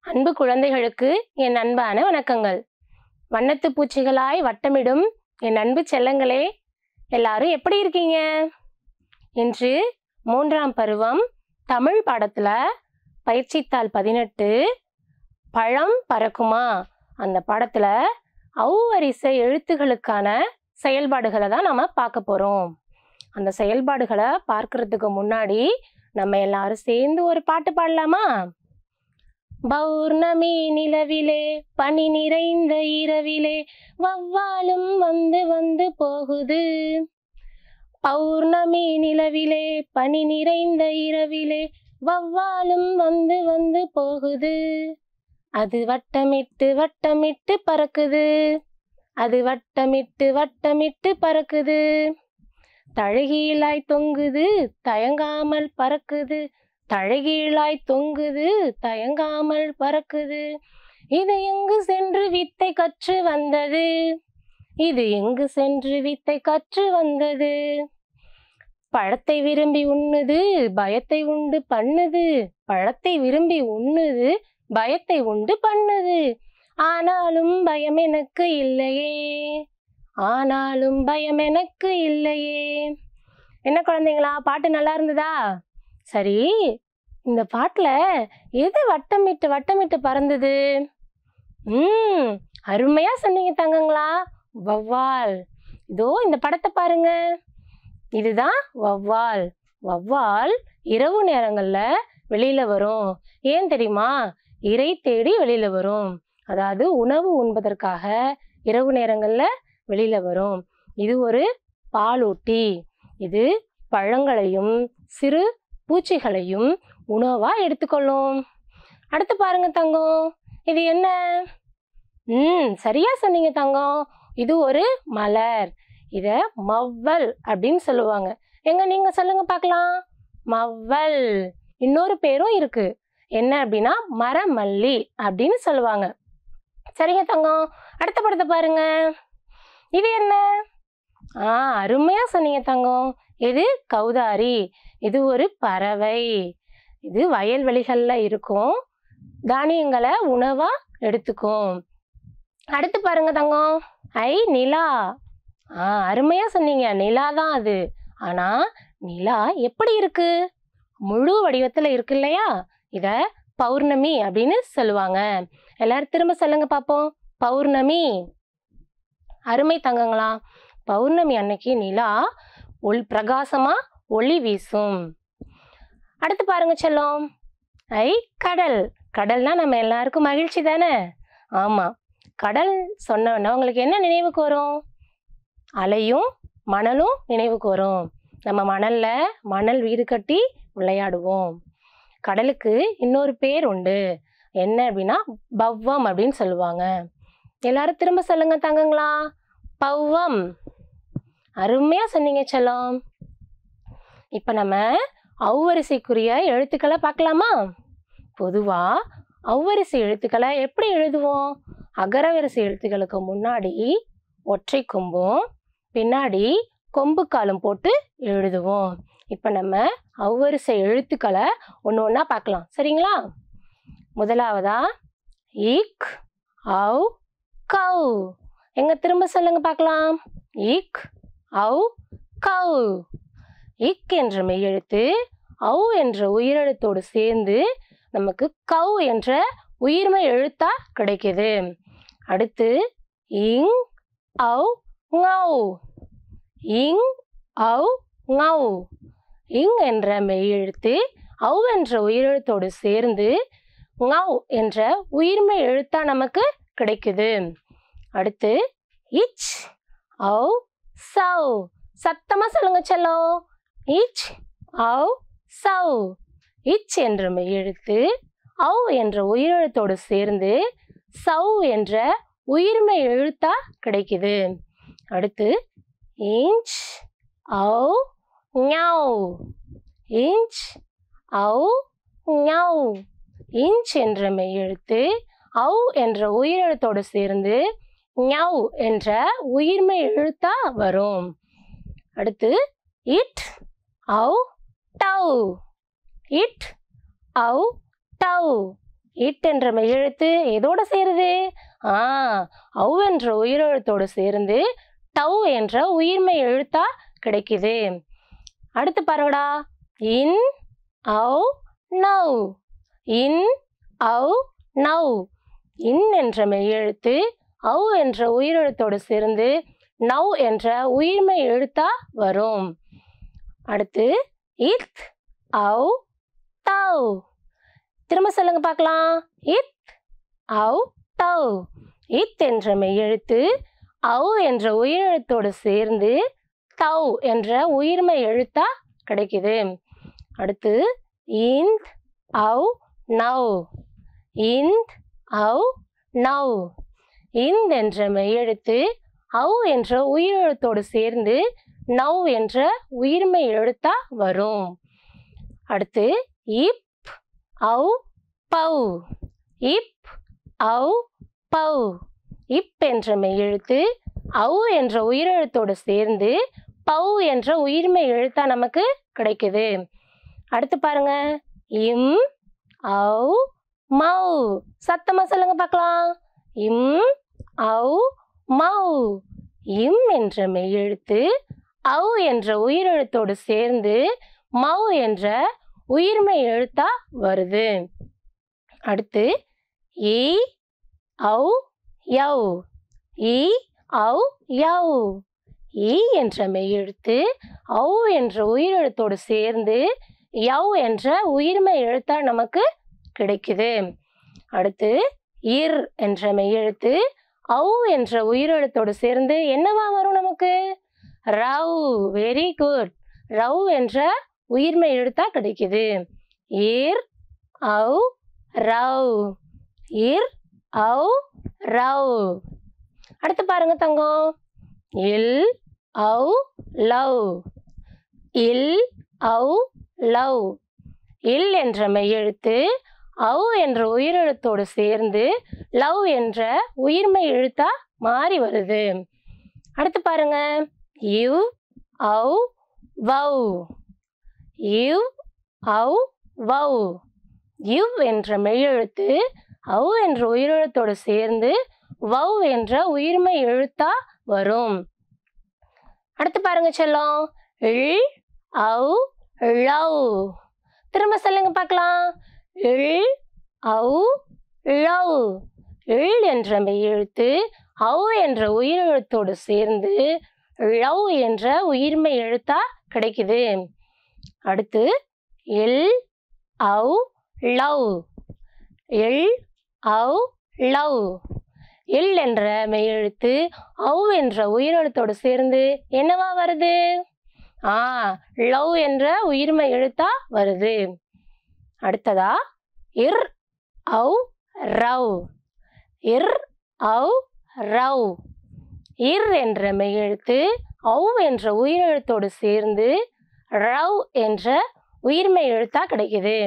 அன்பு குழந்தைகளுக்கு என் அன்பான வணக்கங்கள் வண்ணத்து பூச்சிகளாய் வட்டமிடும் என் அன்பு செல்லங்களே எல்லாரும் எப்படி இருக்கீங்க இன்று மூன்றாம் பருவம் தமிழ் பாடத்துல பயிற்சித்தாள் பதினெட்டு பழம் பறக்குமா அந்த பாடத்துல அவ்வரிசை எழுத்துகளுக்கான செயல்பாடுகளை தான் நம்ம பார்க்க போறோம் அந்த செயல்பாடுகளை பார்க்கறதுக்கு முன்னாடி நம்ம எல்லாரும் சேர்ந்து ஒரு பாட்டு பாடலாமா பௌர்ணமி நிலவிலே பனி நிறைந்த இரவிலே வவ்வாலும் வந்து வந்து போகுது பௌர்ணமி நிலவிலே பனி நிறைந்த இரவிலே வவ்வாலும் வந்து வந்து போகுது அது வட்டமிட்டு வட்டமிட்டு பறக்குது அது வட்டமிட்டு வட்டமிட்டு பறக்குது தழகீழாய் தொங்குது தயங்காமல் பறக்குது தழகீழாய் தொங்குது தயங்காமல் பறக்குது இது எங்கு சென்று வித்தை கற்று வந்தது இது எங்கு சென்று வித்தை கற்று வந்தது பழத்தை விரும்பி உண்ணுது பயத்தை உண்டு பண்ணுது பழத்தை விரும்பி உண்ணுது பயத்தை உண்டு பண்ணுது ஆனாலும் பயம் எனக்கு இல்லையே ஆனாலும் பயம் எனக்கு இல்லையே என்ன குழந்தைங்களா பாட்டு நல்லா இருந்ததா சரி இந்த பாட்டுல எது வட்டமிட்டு வட்டமிட்டு பறந்தது ம் அருமையா சொன்னீங்க தங்கங்களா வவ்வால் இதோ இந்த படத்தை பாருங்க இதுதான் வவ்வால் வவ்வால் இரவு நேரங்கள்ல வெளியில வரும் ஏன் தெரியுமா இறை தேடி வெளியில வரும் அதாவது உணவு உண்பதற்காக இரவு நேரங்கள்ல வெளியில வரும் இது ஒரு பாலூட்டி இது பழங்களையும் சிறு பூச்சிகளையும் உணவா எடுத்துக்கொள்ளும் அடுத்து பாருங்க தங்கம் இது என்ன ம் சரியா சொன்னீங்க தங்கம் இது ஒரு மலர் இத மவ்வல் அப்படின்னு சொல்லுவாங்க எங்க நீங்க சொல்லுங்க பார்க்கலாம் மவ்வல் இன்னொரு பேரும் இருக்கு என்ன அப்படின்னா மரமல்லி அப்படின்னு சொல்லுவாங்க சரிங்க தங்கம் அடுத்த படத்தை பாருங்க இது என்ன ஆ அருமையா சொன்னீங்க தங்கம் இது கௌதாரி இது ஒரு பறவை இது வயல்வெளிகள்ல இருக்கும் தானியங்களை உணவா எடுத்துக்கும் அடுத்து பாருங்க தங்கம் ஐ நிலா ஆ அருமையா சொன்னீங்க நிலா தான் அது ஆனா நிலா எப்படி இருக்கு முழு வடிவத்துல இருக்கு இல்லையா இத பௌர்ணமி அப்படின்னு சொல்லுவாங்க எல்லாரும் திரும்ப சொல்லுங்க பாப்போம் பௌர்ணமி அருமை தங்கங்களா பௌர்ணமி அன்னைக்கு நிலா ஒளி பிரகாசமா ஒளி வீசும் அடுத்து பாருங்க செல்லம் ஐ கடல் கடல்னா நம்ம எல்லாருக்கும் மகிழ்ச்சி தானே ஆமா கடல் சொன்னோன்னா உங்களுக்கு என்ன நினைவுக்கு வரும் அலையும் மணலும் நினைவுக்கு வரும் நம்ம மணல்ல மணல் வீடு கட்டி விளையாடுவோம் கடலுக்கு இன்னொரு பேர் உண்டு என்ன அப்படின்னா பவ்வம் அப்படின்னு சொல்லுவாங்க எல்லாரும் திரும்ப சொல்லுங்க தங்கங்களா பவ்வம் அருமையா சொன்னீங்க செல்லம் இப்ப நம்ம அவ்வரிசைக்குரிய எழுத்துக்களை பார்க்கலாமா பொதுவா அவ்வரிசை எழுத்துக்களை எப்படி எழுதுவோம் அகரவரிசை எழுத்துக்களுக்கு முன்னாடி ஒற்றை கொம்பும் பின்னாடி கொம்பு காலும் போட்டு எழுதுவோம் இப்போ நம்ம அவ்வரிசை எழுத்துக்களை ஒன்று ஒன்றா பார்க்கலாம் சரிங்களா முதலாவதா இக் அவ் கவ் எங்க திரும்ப சொல்லுங்க பார்க்கலாம் இக் அவ் கவ் இக் என்ற மெய்யெழுத்து அவ் என்ற உயிரெழுத்தோடு சேர்ந்து நமக்கு கவ் என்ற உயிர்மை எழுத்தா கிடைக்குது அடுத்து இங் அவ் ngau இங் அவ் ngau இங் என்ற மெய்யெழுத்து அவ் என்ற உயிரெழுத்தோடு சேர்ந்து ngau என்ற உயிர்மை எழுத்தா நமக்கு கிடைக்குது அடுத்து இச் அவ் சவ் சத்தமா சொல்லுங்க செல்லம் இச் அவ் சவ் இச் என்ற மெய்யெழுத்து அவ் என்ற உயிரெழுத்தோடு சேர்ந்து சவ் என்ற உயிர்மை எழுத்தா கிடைக்குது அடுத்து இன்ச் அவ் ஞாவ் இன்ச் அவ் ஞாவ் இன்ச் என்ற மெய்யெழுத்து அவ் என்ற உயிரெழுத்தோடு சேர்ந்து ஞவ் என்ற உயிர்மை எழுத்தா வரும் அடுத்து இட் அவ் டவ் இட் அவ் டவ் இட் என்ற மெய்யெழுத்து எதோட சேருது ஆ ஔ என்ற உயிரெழுத்தோடு சேர்ந்து டவ் என்ற உயிர்மெய் எழுத்தா கிடைக்குது அடுத்து பாருங்கடா இன் ஔ நவ் இன் ஔ நவ் இன் என்ற மெய்யெழுத்து ஔ என்ற உயிரெழுத்தோடு சேர்ந்து நவ் என்ற உயிர்மெய் எழுத்தா வரும் அடுத்து இத் ஔ தவ் திரும்ப சொல்லுங்க பார்க்கலாம் இத் ஔ தவ் இத் என்ற மெய்யெழுத்து ஔ என்ற உயிரெழுத்தோடு சேர்ந்து தவ் என்ற உயிர்மெய் எழுத்தா கிடைக்குது அடுத்து இந்த் ஔ நவ் இந்த் ஔ நவ் இந்த் என்ற மெய்யெழுத்து ஔ என்ற உயிரெழுத்தோடு சேர்ந்து நவ் என்ற உயிர்மெய் எழுத்தா வரும் அடுத்து இப் ஔ பவ் இப் ஔ பவ் இப் என்ற மெய்யெழுத்து ஔ என்ற உயிரெழுத்தோடு சேர்ந்து பவ் என்ற உயிர்மெய் எழுத்தா நமக்கு கிடைக்குது அடுத்து பாருங்க இம் ஔ மௌ சத்தமா சொல்லுங்க பார்க்கலாம் இம் ஔ மௌ இம் என்ற மெய்யெழுத்து ஔ என்ற உயிரெழுத்தோடு சேர்ந்து மௌ என்ற உயிர்மெய் எழுத்தா வருது அடுத்து இ ஔ யௌ இ ஔ யௌ இ என்ற மெய்யெழுத்து ஔ என்ற உயிரெழுத்தோடு சேர்ந்து யௌ என்ற உயிர்மெய் எழுத்தா நமக்கு கிடைக்குது அடுத்து இர் என்ற மெய்யெழுத்து ஔ என்ற உயிரெழுத்தோடு சேர்ந்து என்னவா வரும் நமக்கு ரவ் வெரி குட் ரவ் என்ற உயிர்மெய் எழுத்தா கிடைக்குது இர் ஔ ரவ் இர் ஔ ரவ் அடுத்து பாருங்க தங்கம் இல் ஔ லவ் இல் ஔ லவ் இல் என்ற மெய்யெழுத்து ஔ என்ற உயிரெழுத்தோடு சேர்ந்து லவ் என்ற உயிர்மெய் எழுத்தா மாறி வருது அடுத்து பாருங்க இவ் ஔ வவ் இவ் ஔ வவ் இவ் என்ற மெய்யெழுத்து ஔ என்ற உயிரெழுத்தோடு சேர்ந்து வவ் என்ற உயிர்மெய் எழுத்தா வரும் அடுத்து பாருங்க செல்லம் இல் ஔ லவ் திரும்ப சொல்லுங்க பார்க்கலாம் இல் ஔ லவ் இல் என்ற மெய்யெழுத்து ஔ என்ற உயிரெழுத்தோடு சேர்ந்து லவ் என்ற உயிர்மெய் எழுத்தா கிடைக்குது அடுத்து எல் ஔ லவ் எல் ஔ லவ் எல் என்ற மெய்யெழுத்து ஔ என்ற உயிரெழுத்தோடு சேர்ந்து என்னவா வருது ஆ லவ் என்ற உயிர்மெய் எழுத்தா வருது அடுத்ததா இர் ஔ ரவ் இர் ஔ ரவ் இர் என்ற மெய்யெழுத்து ஔ என்ற உயிரெழுத்தோடு சேர்ந்து ரவ் என்ற உயிர்மெய் எழுத்தா கிடைக்குது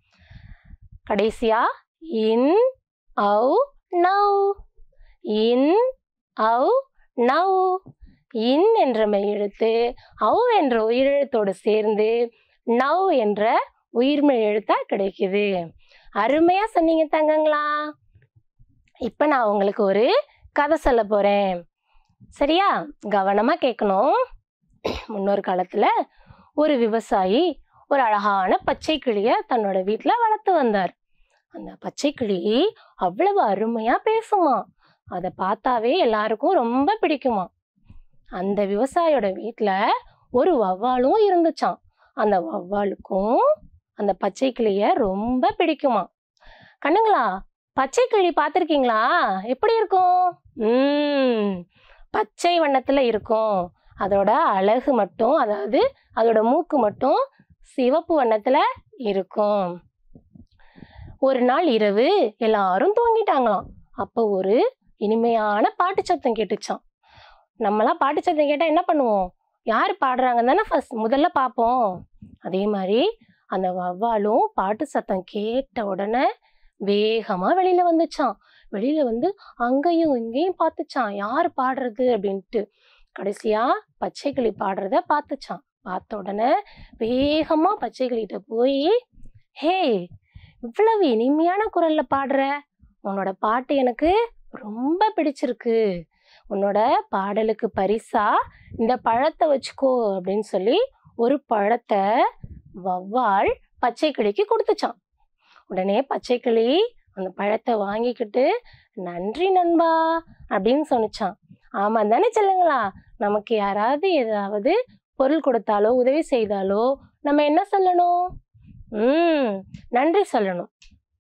கடைசியா இன் ஔ நவ் இன் ஔ நவ் இன் என்ற மெய்யெழுத்து ஔ என்ற உயிரெழுத்தோடு சேர்ந்து நவ் என்ற உயிர்மெய் எழுத்தா கிடைக்குது அருமையா சொன்னீங்க தங்கங்களா இப்ப நான் உங்களுக்கு ஒரு கதை சொல்ல போறேன் சரியா கவனமா கேட்கணும் முன்னொரு காலத்துல ஒரு விவசாயி ஒரு அழகான பச்சை கிளிய தன்னோட வீட்டுல வளர்த்து வந்தார் அந்த பச்சை கிளி அவ்வளவு அருமையா பேசுமா அதை பார்த்தாவே எல்லாருக்கும் ரொம்ப பிடிக்குமா அந்த விவசாயியோட வீட்டுல ஒரு வவ்வாலும் இருந்துச்சாம் அந்த வவ்வாலுக்கும் அந்த பச்சை கிளிய ரொம்ப பிடிக்குமா கண்ணுங்களா பச்சை கிளி பார்த்துருக்கீங்களா எப்படி இருக்கும் ம் பச்சை வண்ணத்துல இருக்கும் அதோட அழகு மட்டும் அதாவது அதோட மூக்கு மட்டும் சிவப்பு வண்ணத்துல இருக்கும் ஒரு நாள் இரவு எல்லாரும் தூங்கிட்டாங்களாம் அப்போ ஒரு இனிமையான பாட்டு சத்தம் கேட்டுச்சாம் நம்மளாம் பாட்டு சத்தம் கேட்டா என்ன பண்ணுவோம் யார் பாடுறாங்கன்னு தானே ஃபர்ஸ்ட் முதல்ல பார்ப்போம் அதே மாதிரி அந்த வவ்வாலும் பாட்டு சத்தம் கேட்ட உடனே வேகமா வெளியில வந்துச்சான் வெளியில வந்து அங்கேயும் இங்கேயும் பார்த்துச்சான் யார் பாடுறது அப்படின்ட்டு கடைசியா பச்சை கிளி பாடுறத பார்த்துச்சான் பார்த்த உடனே வேகமா பச்சை கிளிகிட்ட போய் ஹே இவ்வளவு இனிமையான குரல்ல பாடுற உன்னோட பாட்டு எனக்கு ரொம்ப பிடிச்சிருக்கு உன்னோட பாடலுக்கு பரிசா இந்த பழத்தை வச்சுக்கோ அப்படின்னு சொல்லி ஒரு பழத்தை வவ்வால் பச்சை கிளிக்கு கொடுத்துச்சான் உடனே பச்சை கிளி அந்த பழத்தை வாங்கிக்கிட்டு நன்றி நண்பா அப்படின்னு சொன்னிச்சான் ஆமா தானே சொல்லுங்களா நமக்கு யாராவது ஏதாவது பொருள் கொடுத்தாலோ உதவி செய்தாலோ நம்ம என்ன சொல்லணும் ம் நன்றி சொல்லணும்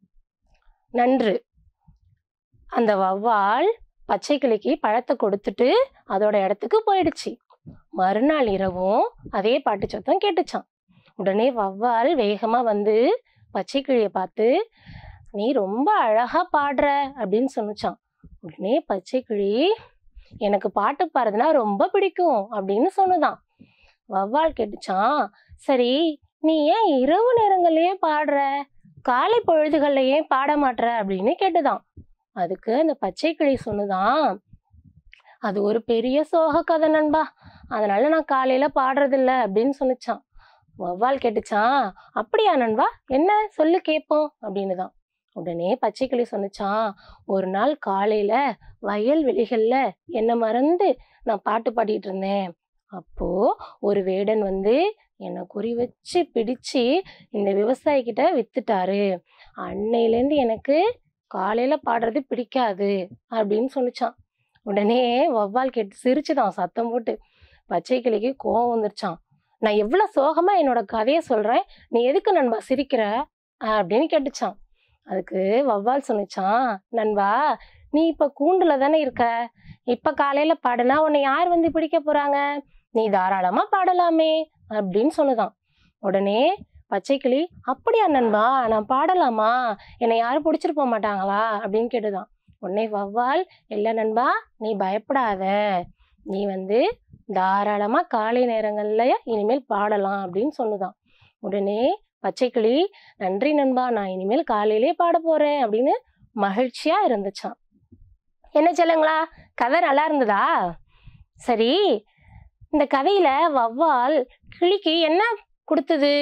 நன்று அந்த வவ்வால் பச்சை கிளிக்கு பழத்தை கொடுத்துட்டு அதோட இடத்துக்கு போயிடுச்சு மறுநாள் இரவும் அதே பாட்டு சத்தம் கேட்டுச்சான் உடனே வவ்வால் வேகமா வந்து பச்சை கிளியை பார்த்து நீ ரொம்ப அழகா பாடுற அப்படின்னு சொன்னுச்சான் உடனே பச்சை கிளி எனக்கு பாட்டு பாடுறதுனா ரொம்ப பிடிக்கும் அப்படின்னு சொன்னுதான் வவ்வால் கேட்டுச்சான் சரி நீ ஏன் இரவு நேரங்கள்லயே பாடுற காலை பொழுதுகள்ல ஏன் பாட மாட்ற அப்படின்னு கேட்டுதான் அதுக்கு அந்த பச்சை கிளி சொன்னுதான் அது ஒரு பெரிய சோக கதை நண்பா அதனால நான் காலையில பாடுறதில்ல அப்படின்னு சொன்னுச்சான் வவ்வால் கேட்டுச்சான் அப்படியா நண்பா என்ன சொல்லு கேட்போம் அப்படின்னு தான் உடனே பச்சை கிளி சொன்னுச்சான் ஒரு நாள் காலையில வயல் வெளிகள்ல என்னை மறந்து நான் பாட்டு பாடிட்டு இருந்தேன் அப்போ ஒரு வேடன் வந்து என்னை குறி வச்சு பிடிச்சு இந்த விவசாயி கிட்ட வித்துட்டாரு அன்னையிலேருந்து எனக்கு காலையில பாடுறது பிடிக்காது அப்படின்னு சொன்னுச்சான் உடனே வவ்வால் கேட்டு சிரிச்சுதான் சத்தம் போட்டு பச்சை கிளிக்கு கோவம் வந்துருச்சான் நான் எவ்வளவு சோகமா என்னோட கதையை சொல்றேன் நீ எதுக்கு நண்பா சிரிக்கிற அப்படின்னு கேட்டுச்சான் அதுக்கு வவ்வால் சொன்னுச்சான் நண்பா நீ இப்ப கூண்டுல தானே இருக்க இப்ப காலையில பாடுனா உன்னை யார் வந்து பிடிக்க போறாங்க நீ தாராளமா பாடலாமே அப்படின்னு சொன்னுதான் உடனே பச்சைக்கிளி அப்படியா நண்பா நான் பாடலாமா என்னை யாரும் பிடிச்சிட்டு போக மாட்டாங்களா அப்படின்னு கேட்டுதான் உடனே வவ்வால் இல்லை நண்பா நீ பயப்படாத நீ வந்து தாராளமா காலை நேரங்கள்ல இனிமேல் பாடலாம் அப்படின்னு சொன்னுதான் உடனே பச்சைக்கிளி நன்றி நண்பா நான் இனிமேல் காலையிலே பாட போறேன் அப்படின்னு மகிழ்ச்சியா இருந்துச்சான் என்ன சொல்லுங்களா கதை நல்லா இருந்ததா சரி இந்த கதையில வவ்வால் கிளிக்கு என்ன கொடுத்தது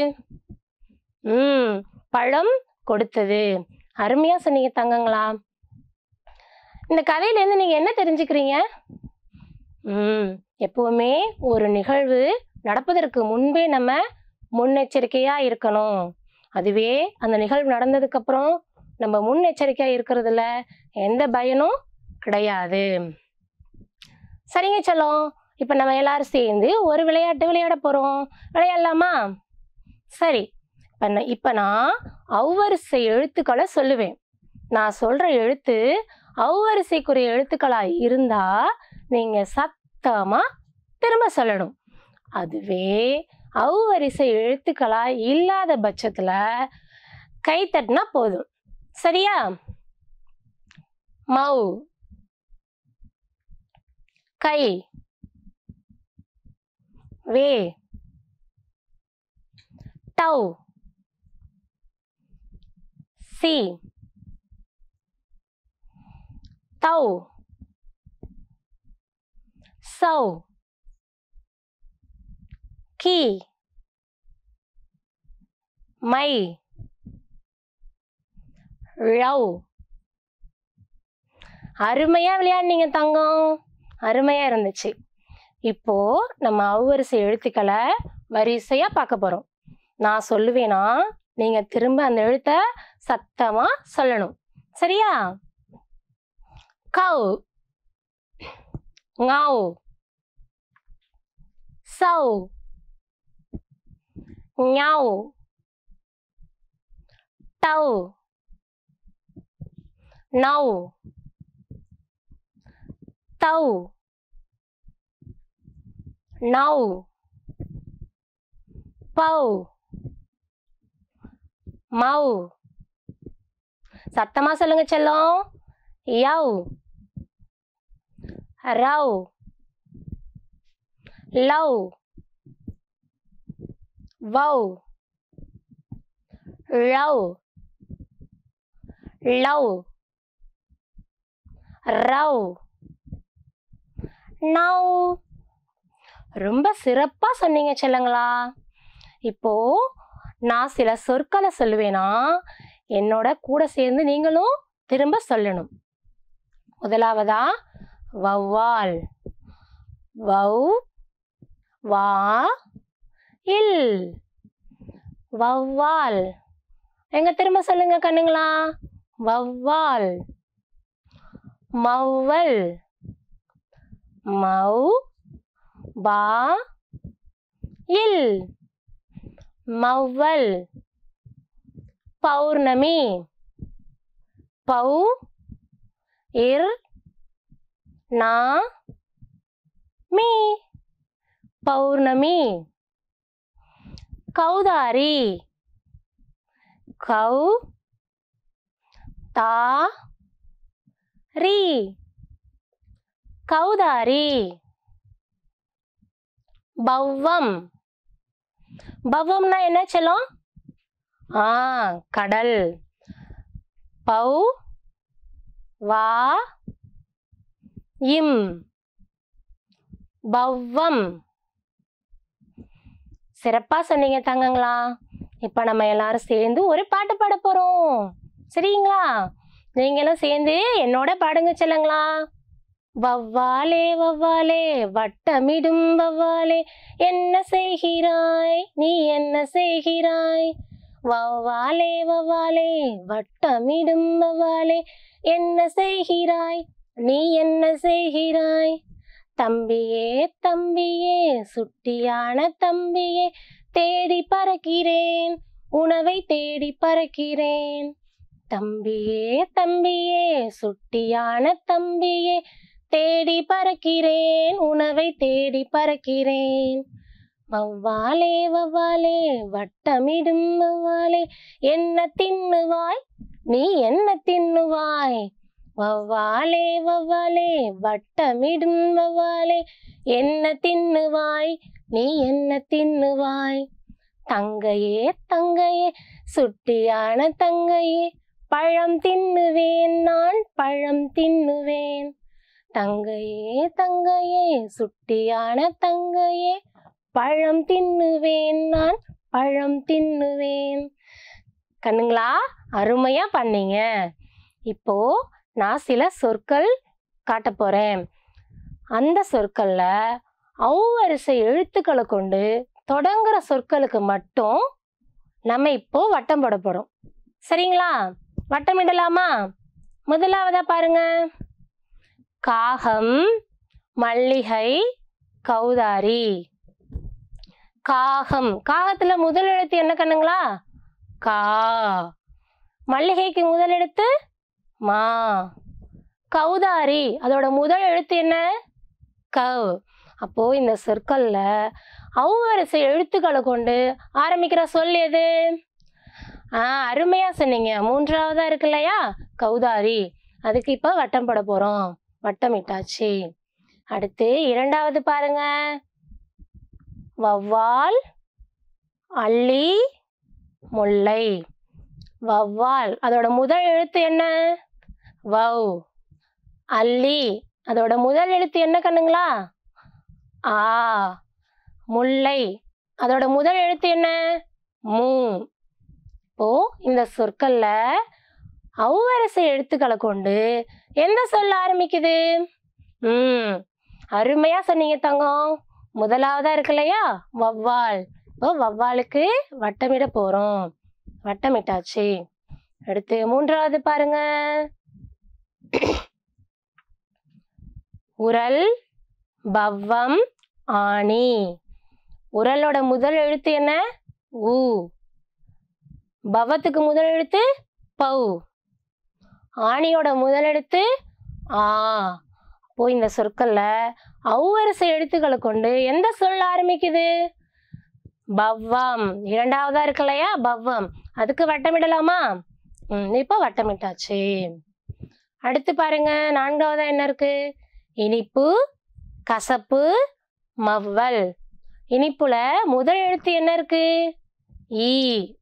ம் பழம் கொடுத்தது அருமையா சொன்னீங்க தங்கங்களா இந்த கதையில இருந்து நீங்க என்ன தெரிஞ்சுக்கிறீங்க ம் எப்பவுமே ஒரு நிகழ்வு நடப்பதற்கு முன்பே நம்ம முன்னெச்சரிக்கையா இருக்கணும் அதுவே அந்த நிகழ்வு நடந்ததுக்கு அப்புறம் நம்ம முன்னெச்சரிக்கையா இருக்கிறதுல எந்த பயனும் கிடையாது சரிங்க செல்லம் இப்ப நம்ம எல்லாரும் சேர்ந்து ஒரு விளையாட்டு விளையாட போறோம் விளையாடலாமா சரி இப்ப நான் இப்ப நான் அவ்வரிசை எழுத்துக்களை சொல்லுவேன் நான் சொல்ற எழுத்து அவ்வரிசைக்குரிய எழுத்துக்களா இருந்தா நீங்க சத்தமா திரும்ப சொல்லணும் அதுவே அவ்வரிசை எழுத்துக்களா இல்லாத பட்சத்துல கை தட்டினா போதும் சரியா மௌ கை வே டௌ சி தௌ சௌ கி மை ரவ் அருமையா விளையாடுனீங்க தங்கம் அருமையா இருந்துச்சு இப்போ நம்ம அவ்வரிசை எழுத்துக்களை வரிசையா பார்க்க போறோம் நான் சொல்லுவேனா நீங்க திரும்ப அந்த எழுத்த சத்தமா சொல்லணும் சரியா கவ் ngau sâu nhau tâu nâu tâu nâu பௌ மௌ சத்தமா சொல்லுங்க செல்லம் யவ் ரவ் லவ் வவ் ரவ் லவ் ரவ் நவ் ரொம்ப சிறப்பா சொன்னீங்க செல்லங்களா இப்போ நான் சில சொற்களை சொல்லுவேனா என்னோட கூட சேர்ந்து நீங்களும் திரும்ப சொல்லணும் முதலாவதா வௌவால் வௌ வா இல் வௌவால் எங்க திரும்ப சொல்லுங்க கண்ணுங்களா வௌவால் மௌவல் மௌ பா இல் மௌவல் பௌர்ணமி பௌ இர் நா மீ பௌர்ணமி கௌதாரி கௌ தா ரி கௌதாரி பவ்வம் பவ்வம்னா என்ன செல்லம் ஆ கடல் பௌ வா இம் பவ்வம் சிறப்பா சொன்னீங்க தங்கங்களா இப்ப நம்ம எல்லாரும் சேர்ந்து ஒரு பாட்டு பாட போறோம் சரிங்களா நீங்களும் சேர்ந்து என்னோட பாடுங்க செல்லுங்களா வவ்வாலே வவ்வாலே வட்டமிடும் வவ்வாலே என்ன செய்கிறாய் நீ என்ன செய்கிறாய் வவ்வாலே வவ்வாலே வட்டமிடும் வவ்வாலே என்ன செய்கிறாய் நீ என்ன செய்கிறாய் தம்பியே தம்பியே சுட்டியான தம்பியே தேடி பறக்கிறேன் உணவை தேடி பறக்கிறேன் தம்பியே தம்பியே சுட்டியான தம்பியே தேடி பறக்கிறேன் உணவை தேடி பறக்கிறேன் வவ்வாலே வவ்வாலே வட்டமிடும் வவ்வாலே என்ன தின்னுவாய் நீ என்ன தின்னுவாய் வவ்வாலே வவ்வாலே வட்டமிடும் வவ்வாலே என்ன தின்னுவாய் நீ என்ன தின்னுவாய் தங்கையே தங்கையே சுட்டியான தங்கையே பழம் தின்னுவேன் நான் பழம் தின்னுவேன் தங்கையே தங்கையே சுட்டியான தங்கையே பழம் தின்னுவேன் நான் பழம் தின்னுவேன் கண்ணுங்களா அருமையா பண்ணீங்க இப்போ நான் சில சொற்கள் காட்ட போறேன் அந்த சொற்கள்ல அவ்வரிசை எழுத்துக்களை கொண்டு தொடங்குற சொற்களுக்கு மட்டும் நம்ம இப்போ வட்டம் போட போறோம் சரிங்களா வட்டமிடலாமா முதலாவதா பாருங்க காகம் மல்லிகை கௌதாரி காகம் காகத்துல முதல் எழுத்து என்ன கண்ணுங்களா கா மல்லிகைக்கு முதல் எழுத்து மா கௌதாரி அதோட முதல் எழுத்து என்ன கவ் அப்போ இந்த சொற்கள்ல அவ்வரிசை எழுத்துக்களை கொண்டு ஆரம்பிக்கிற சொல் எது ஆ அருமையா சொன்னீங்க மூன்றாவதா இருக்கு இல்லையா கௌதாரி அதுக்கு இப்ப வட்டம் போட போறோம் வட்டம் இட்டாச்சு அடுத்து இரண்டாவது பாருங்க வவ்வால் அள்ளி முல்லை வவ்வால் அதோட முதல் எழுத்து என்ன வவ் அல்லி அதோட முதல் எழுத்து என்ன கண்ணுங்களா ஆ முல்லை அதோட முதல் எழுத்து என்ன மூ இப்போ இந்த சொற்கள்ல அவ்வரசை எழுத்துக்களை கொண்டு எந்த சொல்ல ஆரம்பிக்குது ம் அருமையா சொன்னீங்க தங்கம் முதலாவதா இருக்கு இல்லையா வவ்வால் இப்போ வவ்வாலுக்கு வட்டமிட போறோம் வட்டமிட்டாச்சு அடுத்து மூன்றாவது பாருங்க உரல் பவ்வம் ஆணி உரலோட முதல் எழுத்து என்ன ஊ பவத்துக்கு முதல் எழுத்து பௌ ஆணியோட முதல் எழுத்து ஆ அப்போ இந்த சொற்கள்ல அவ்வரிசை எழுத்துக்களை கொண்டு எந்த சொல் ஆரம்பிக்குது பவ்வம் இரண்டாவதா இருக்கு இல்லையா பவ்வம் அதுக்கு வட்டமிடலாமா ம், இப்போ வட்டமிட்டாச்சு அடுத்து பாருங்க நான்காவதா என்ன இருக்கு இனிப்பு கசப்பு மவ்வல் இனிப்புல முதல் எழுத்து என்ன இருக்கு ஈ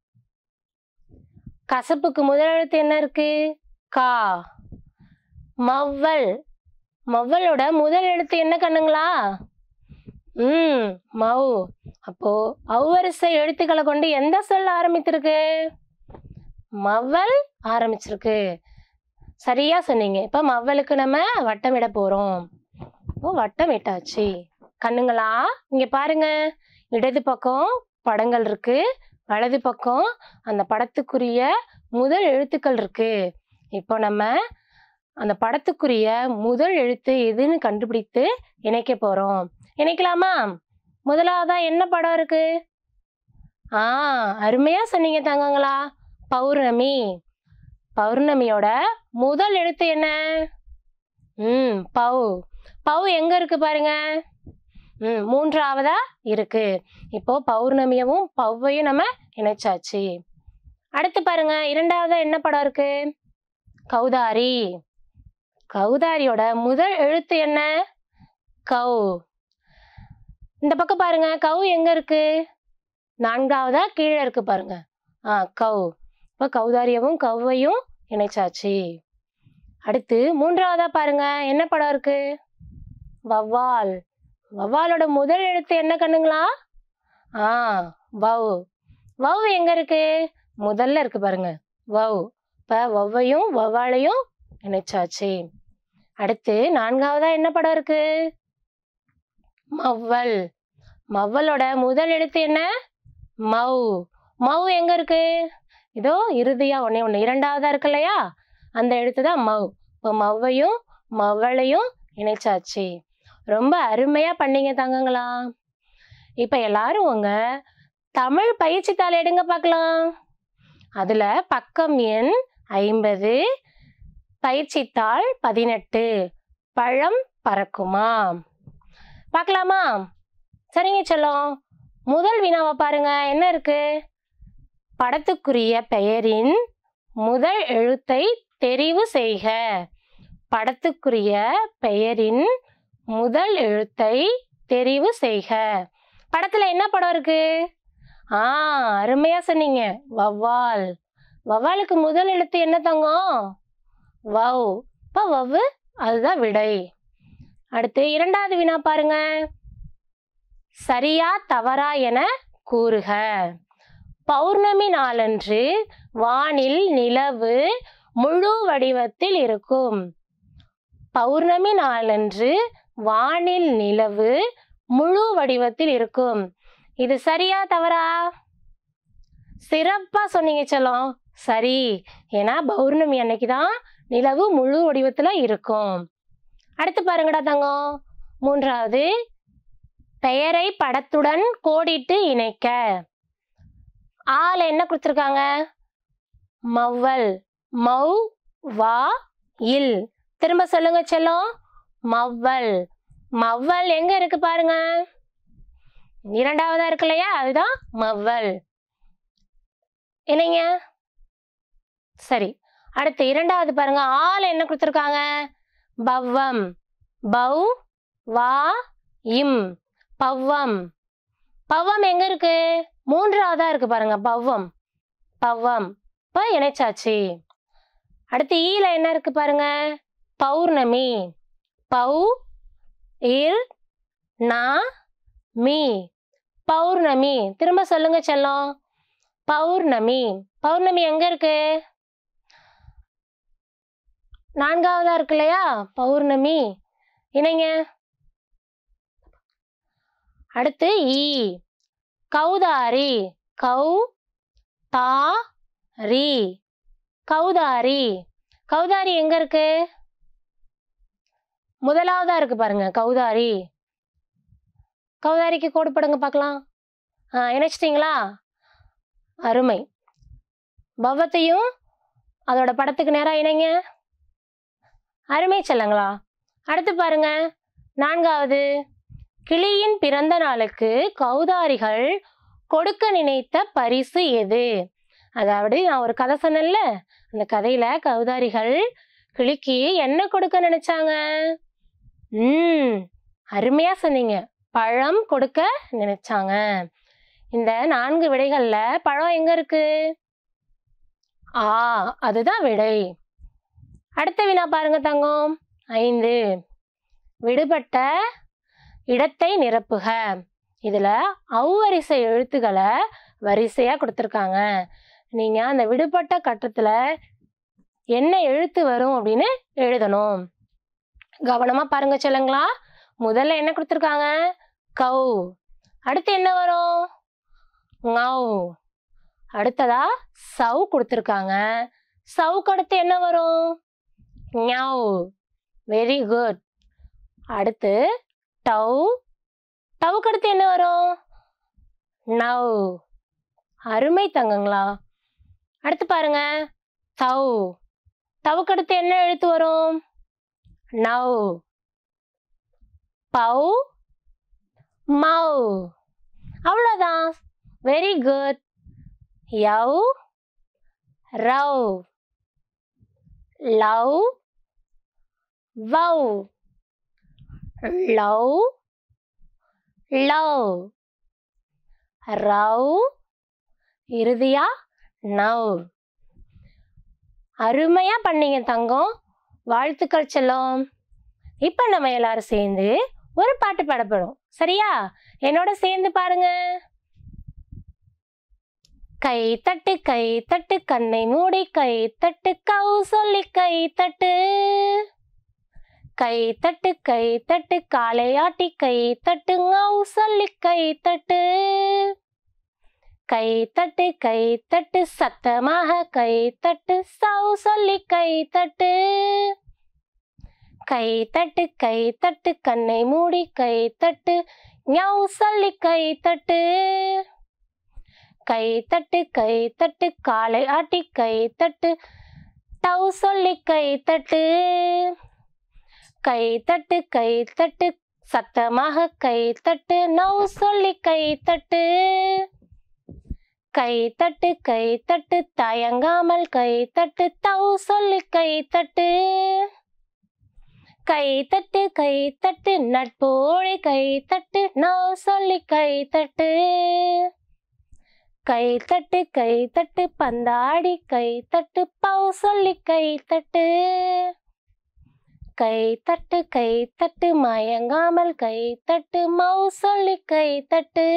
கசப்புக்கு முதல் எழுத்து என்ன இருக்கு கா மவ்வல் மவ்வலோட முதல் எழுத்து என்ன கண்ணுங்களா ம் மவ் அப்போ அவ்வரிசை எழுத்துக்களை கொண்டு எந்த சொல் ஆரம்பித்திருக்கு மவ்வல் ஆரம்பிச்சிருக்கு சரியா சொன்னீங்க இப்போ மவ்வலுக்கு நம்ம வட்டமிட போறோம் இப்போ வட்டம் இட்டாச்சு கண்ணுங்களா இங்க பாருங்க இடது பக்கம் படங்கள் இருக்கு வலது பக்கம் அந்த படத்துக்குரிய முதல் எழுத்துக்கள் இருக்கு இப்போ நம்ம அந்த படத்துக்குரிய முதல் எழுத்து எதுன்னு கண்டுபிடித்து இணைக்க போறோம் இணைக்கலாமா முதலாவதா என்ன படம் இருக்கு ஆ அருமையா சொன்னீங்க தங்கங்களா பௌர்ணமி பௌர்ணமியோட முதல் எழுத்து என்ன ம் பௌ பௌ எங்க இருக்கு பாருங்க ம் மூன்றாவதா இருக்கு இப்போ பௌர்ணமியவும் பௌவையும் நம்ம இணைச்சாச்சு அடுத்து பாருங்க இரண்டாவதா என்ன படம் இருக்கு கௌதாரி கௌதாரியோட முதல் எழுத்து என்ன கௌ இந்த பக்கம் பாருங்க கௌ எங்க இருக்கு நான்காவதா கீழே இருக்கு பாருங்க ஆ கௌ இப்போ கௌதாரியவும் கௌவையும் இணைச்சாச்சு அடுத்து மூன்றாவதா பாருங்க என்ன படம் இருக்கு வவ்வால் வவ்வாலோட முதல் எழுத்து என்ன கண்ணுங்களா ஆ வவ் வவ் எங்க இருக்கு முதல்ல இருக்கு பாருங்க வவ் இப்ப வவ்வையும் வவ்வாலையும் இணைச்சாச்சு அடுத்து நான்காவதா என்ன படம் இருக்கு மவ்வல் மவ்வலோட முதல் எழுத்து என்ன மௌ மௌ எங்க இருக்கு இதோ இறுதியா ஒண்ணே ஒண்ணு இரண்டாவதா இருக்கு இல்லையா அந்த எழுத்து தான் மௌ இப்போ மவ்வையும் மவ்வளையும் இணைச்சாச்சு ரொம்ப அருமையா பண்ணீங்க தங்கங்களா இப்ப எல்லாரும் உங்க தமிழ் பயிற்சித்தாள் எடுங்க பார்க்கலாம் அதுல பக்கம் எண் ஐம்பது பயிற்சித்தாள் பதினெட்டு பழம் பறக்குமா பார்க்கலாமா சரிங்க செல்லம் முதல் வினாவை பாருங்க என்ன இருக்கு படத்துக்குரிய பெயரின் முதல் எழுத்தை தெரிவு செய்க படத்துக்குரிய பெயரின் முதல் எழுத்தை தெரிவு செய்க படத்துல என்ன படம் இருக்கு ஆ அருமையா சொன்னீங்க வவ்வால் வவ்வாலுக்கு முதல் எழுத்து என்ன தங்கம் வவ் இப்போ வவ்வு அதுதான் விடை அடுத்து இரண்டாவது வினா பாருங்க சரியா தவறா என கூறுக பௌர்ணமி நாளன்று வானில் நிலவு முழு வடிவத்தில் இருக்கும் பௌர்ணமி நாளன்று வானில் நிலவு முழு வடிவத்தில் இருக்கும் இது சரியா தவறா சிறப்பா சொன்னீங்க செல்லம் சரி ஏன்னா பௌர்ணமி அன்னைக்கு தான் நிலவு முழு வடிவத்துல இருக்கும் அடுத்து பாருங்கடா தங்கம் மூன்றாவது பெயரை படத்துடன் கோடிட்டு இணைக்க ஆல என்ன கொடுத்துருக்காங்க மவ்வல் மௌ வா இல் திரும்ப சொல்லுங்க செல்லம் மவ்வல் மவ்வல் எங்க இருக்கு பாருங்க இரண்டாவதா இருக்கு இல்லையா அதுதான் மவ்வல் என்னங்க சரி அடுத்து இரண்டாவது பாருங்க ஆல என்ன கொடுத்துருக்காங்க பவ்வம் பௌ வா இம் பவ்வம் பவ்வம் எங்க இருக்கு மூன்றாவதா இருக்கு பாருங்க பவ்வம் பவ்வம் இப்போ இணைச்சாச்சு அடுத்து ஈல என்ன இருக்கு பாருங்க பௌர்ணமி பௌ இர் நா மீ பௌர்ணமி திரும்ப சொல்லுங்க செல்லம் பௌர்ணமி பௌர்ணமி எங்க இருக்கு நான்காவதா இருக்கு இல்லையா பௌர்ணமி இணைங்க அடுத்து ஈ கௌதாரி கௌ தா ரி கௌதாரி கௌதாரி எங்க இருக்கு முதலாவதா இருக்கு பாருங்க கௌதாரி கௌதாரிக்கு கோடு போடுங்க பார்க்கலாம் ஆ இணைச்சிட்டிங்களா அருமை பவத்தையும் அதோட படத்துக்கு நேரா இணைங்க அருமை செல்லங்களா அடுத்து பாருங்க நான்காவது கிளியின் பிறந்த நாளுக்கு கௌதாரிகள் கொடுக்க நினைத்த பரிசு எது அதாவது நான் ஒரு கதை சொன்னேன்ல அந்த கதையில கௌதாரிகள் கிளிக்கு என்ன கொடுக்க நினைச்சாங்க ம் அருமையா சொன்னீங்க பழம் கொடுக்க நினைச்சாங்க இந்த நான்கு விடைகள்ல பழம் எங்க இருக்கு ஆ அதுதான் விடை அடுத்த வினா பாருங்க தங்கம் ஐந்து விடுபட்ட இடத்தை நிரப்புக இதுல அவ்வரிசை எழுத்துக்களை வரிசையா கொடுத்துருக்காங்க நீங்க அந்த விடுபட்ட கட்டத்துல என்ன எழுத்து வரும் அப்படின்னு எழுதணும் கவனமா பாருங்க செல்லுங்களா முதல்ல என்ன கொடுத்துருக்காங்க கௌ அடுத்து என்ன வரும் ngau அடுத்ததா சவ் கொடுத்துருக்காங்க சவுக்கு அடுத்து என்ன வரும் ஞாவ் வெரி குட் அடுத்து டவ் டவுக்கு அடுத்து என்ன வரும் நவ் அருமை தங்கங்களா அடுத்து பாருங்க தவ் தவுக்கு அடுத்து என்ன எழுத்து வரும் நவ் பவ் மவ் அவ்வளோதான் வெரி குட் யவ் ரவ் லவ் வவ் லவ் லவ் ரவ் இறுதியா நவ் அருமையா பண்ணீங்க தங்கம் வாழ்த்துக்கள் செல்லம் இப்போ நம்ம எல்லாரும் சேர்ந்து ஒரு பாட்டு பாடப்படும் சரியா என்னோட சேர்ந்து பாருங்க கை தட்டு கை தட்டு கண்ணை மூடி கை தட்டு கவு சொல்லி கை தட்டு கை தட்டு கை தட்டு காலை ஆட்டி கை தட்டு ngau சொல்லி கை தட்டு கை தட்டு கை தட்டு சத்தமாக கை தட்டு சவு சொல்லி கை தட்டு கை தட்டு கை தட்டு கண்ணை மூடி கை தட்டு ஞau சொல்லி கை தட்டு கை தட்டு கை தட்டு காலை ஆட்டி கை தட்டு டவு சொல்லி கை தட்டு கை தட்டு கை தட்டு சத்தமாக கை தட்டு நவ் சொல்லி கை தட்டு கை தட்டு கை தட்டு தயங்காமல் கை தட்டு தவு சொல்லி கை தட்டு கை தட்டு கை தட்டு நட்போழி கை தட்டு நவ் சொல்லி கை தட்டு கை தட்டு கை தட்டு பந்தாடி கை தட்டு பவு சொல்லி கை தட்டு கை தட்டு கை தட்டு மயங்காமல் கை தட்டு மவு சொல்லி கை தட்டு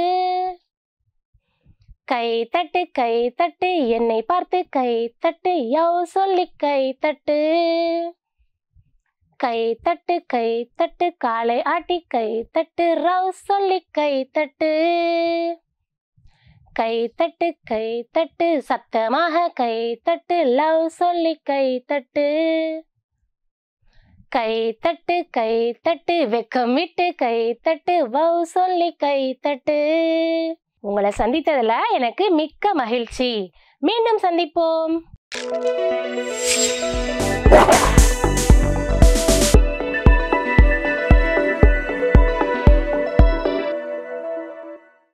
கை தட்டு கை தட்டு என்னை பார்த்து கை தட்டு யவ் சொல்லி கை தட்டு கை தட்டு கை தட்டு காலை ஆட்டி கை தட்டு ரவ் சொல்லி கை தட்டு கை தட்டு கை தட்டு சத்தமாக கை தட்டு லவ் சொல்லி கை தட்டு கை தட்டு கை தட்டு வெக்கம் விட்டு கை தட்டு வவ் சொல்லி கை தட்டு உங்களை சந்தித்ததுல எனக்கு மிக்க மகிழ்ச்சி மீண்டும் சந்திப்போம்